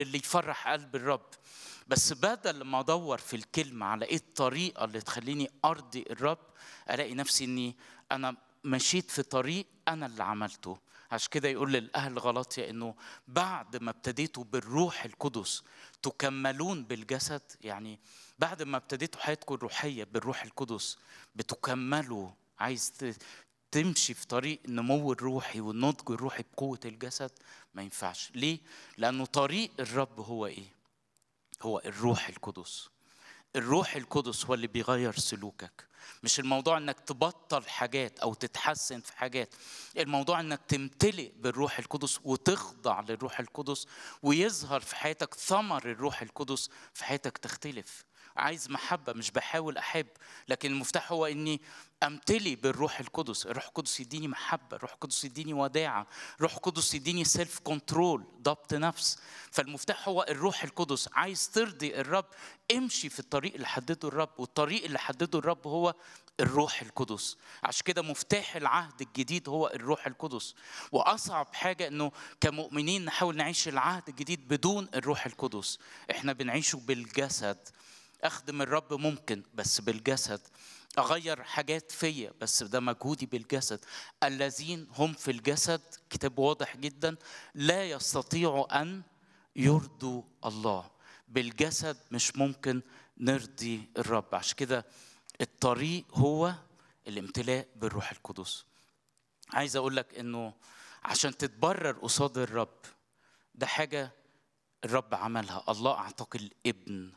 اللي يفرح قلب الرب بس بدل ما ادور في الكلمه على ايه الطريقه اللي تخليني ارضي الرب الاقي نفسي اني انا مشيت في طريق انا اللي عملته عشان كده يقول للاهل غلطيا انه بعد ما ابتديتوا بالروح القدس تكملون بالجسد يعني بعد ما ابتديتوا حياتكم الروحيه بالروح القدس بتكملوا عايز تمشي في طريق النمو الروحي والنضج الروحي بقوه الجسد ما ينفعش ليه لانه طريق الرب هو ايه هو الروح القدس الروح القدس هو اللي بيغير سلوكك مش الموضوع انك تبطل حاجات او تتحسن في حاجات الموضوع انك تمتلئ بالروح القدس وتخضع للروح القدس ويظهر في حياتك ثمر الروح القدس في حياتك تختلف عايز محبة مش بحاول أحب لكن المفتاح هو إني أمتلي بالروح القدس الروح القدس يديني محبة الروح القدس يديني وداعة الروح القدس يديني سيلف كنترول ضبط نفس فالمفتاح هو الروح القدس عايز ترضي الرب امشي في الطريق اللي حدده الرب والطريق اللي حدده الرب هو الروح القدس عشان كده مفتاح العهد الجديد هو الروح القدس واصعب حاجه انه كمؤمنين نحاول نعيش العهد الجديد بدون الروح القدس احنا بنعيشه بالجسد اخدم الرب ممكن بس بالجسد اغير حاجات فيا بس ده مجهودي بالجسد الذين هم في الجسد كتاب واضح جدا لا يستطيعوا ان يرضوا الله بالجسد مش ممكن نرضي الرب عشان كده الطريق هو الامتلاء بالروح القدس عايز اقول لك انه عشان تتبرر قصاد الرب ده حاجه الرب عملها الله اعطاك الابن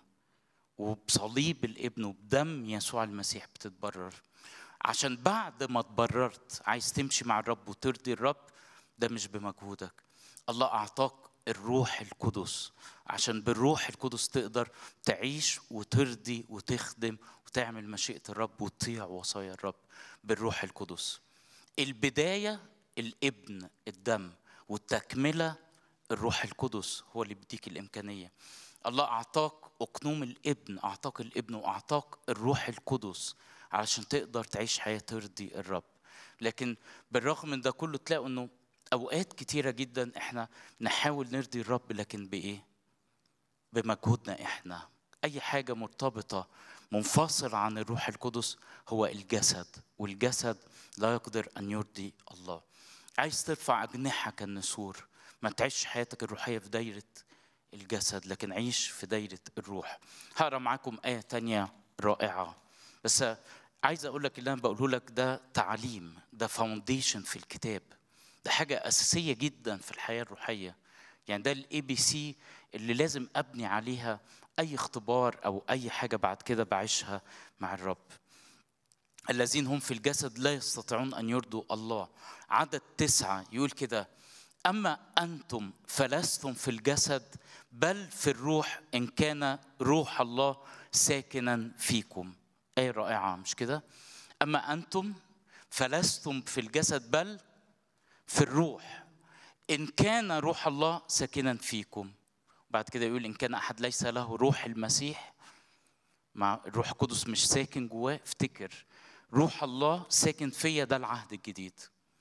وبصليب الابن وبدم يسوع المسيح بتتبرر عشان بعد ما اتبررت عايز تمشي مع الرب وترضي الرب ده مش بمجهودك الله اعطاك الروح القدس عشان بالروح القدس تقدر تعيش وترضي وتخدم وتعمل مشيئة الرب وتطيع وصايا الرب بالروح القدس البداية الابن الدم والتكملة الروح القدس هو اللي بيديك الإمكانية الله أعطاك أقنوم الابن أعطاك الابن وأعطاك الروح القدس علشان تقدر تعيش حياة ترضي الرب لكن بالرغم من ده كله تلاقوا انه اوقات كتيره جدا احنا نحاول نرضي الرب لكن بايه بمجهودنا احنا اي حاجه مرتبطه منفصل عن الروح القدس هو الجسد والجسد لا يقدر ان يرضي الله عايز ترفع اجنحه كالنسور ما تعيش حياتك الروحيه في دايره الجسد لكن عيش في دايره الروح هقرا معاكم ايه تانية رائعه بس عايز اقول لك اللي انا بقوله لك ده تعليم ده فاونديشن في الكتاب ده حاجه اساسيه جدا في الحياه الروحيه يعني ده الاي بي سي اللي لازم ابني عليها اي اختبار او اي حاجه بعد كده بعيشها مع الرب الذين هم في الجسد لا يستطيعون ان يرضوا الله عدد تسعه يقول كده اما انتم فلستم في الجسد بل في الروح ان كان روح الله ساكنا فيكم آية رائعة مش كده؟ أما أنتم فلستم في الجسد بل في الروح إن كان روح الله ساكنا فيكم بعد كده يقول إن كان أحد ليس له روح المسيح مع الروح القدس مش ساكن جواه افتكر روح الله ساكن فيا ده العهد الجديد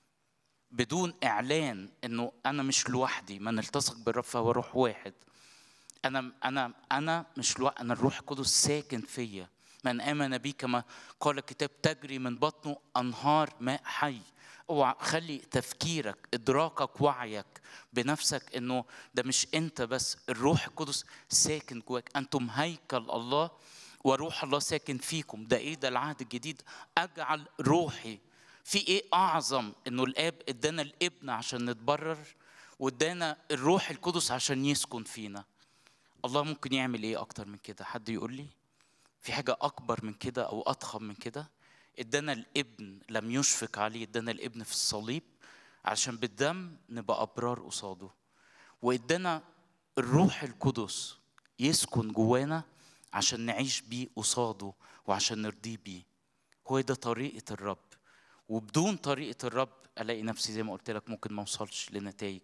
بدون إعلان إنه أنا مش لوحدي من التصق بالرب فهو روح واحد أنا أنا أنا مش لوحدي أنا الروح القدس ساكن فيا من آمن بي كما قال الكتاب تجري من بطنه أنهار ماء حي اوعى خلي تفكيرك ادراكك وعيك بنفسك انه ده مش انت بس الروح القدس ساكن جواك انتم هيكل الله وروح الله ساكن فيكم ده ايه ده العهد الجديد اجعل روحي في ايه اعظم انه الاب ادانا الابن عشان نتبرر وادانا الروح القدس عشان يسكن فينا الله ممكن يعمل ايه اكتر من كده حد يقول لي في حاجة أكبر من كده أو أضخم من كده ادانا الابن لم يشفق عليه ادانا الابن في الصليب عشان بالدم نبقى أبرار قصاده وادانا الروح القدس يسكن جوانا عشان نعيش بيه قصاده وعشان نرضيه بيه هو ده طريقة الرب وبدون طريقة الرب ألاقي نفسي زي ما قلت لك ممكن ما أوصلش لنتائج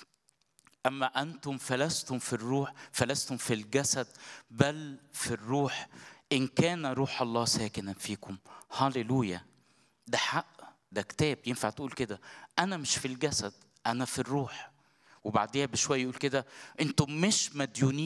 أما أنتم فلستم في الروح فلستم في الجسد بل في الروح إن كان روح الله ساكنا فيكم هاليلويا ده حق ده كتاب ينفع تقول كده أنا مش في الجسد أنا في الروح وبعديها بشويه يقول كده انتم مش مديونين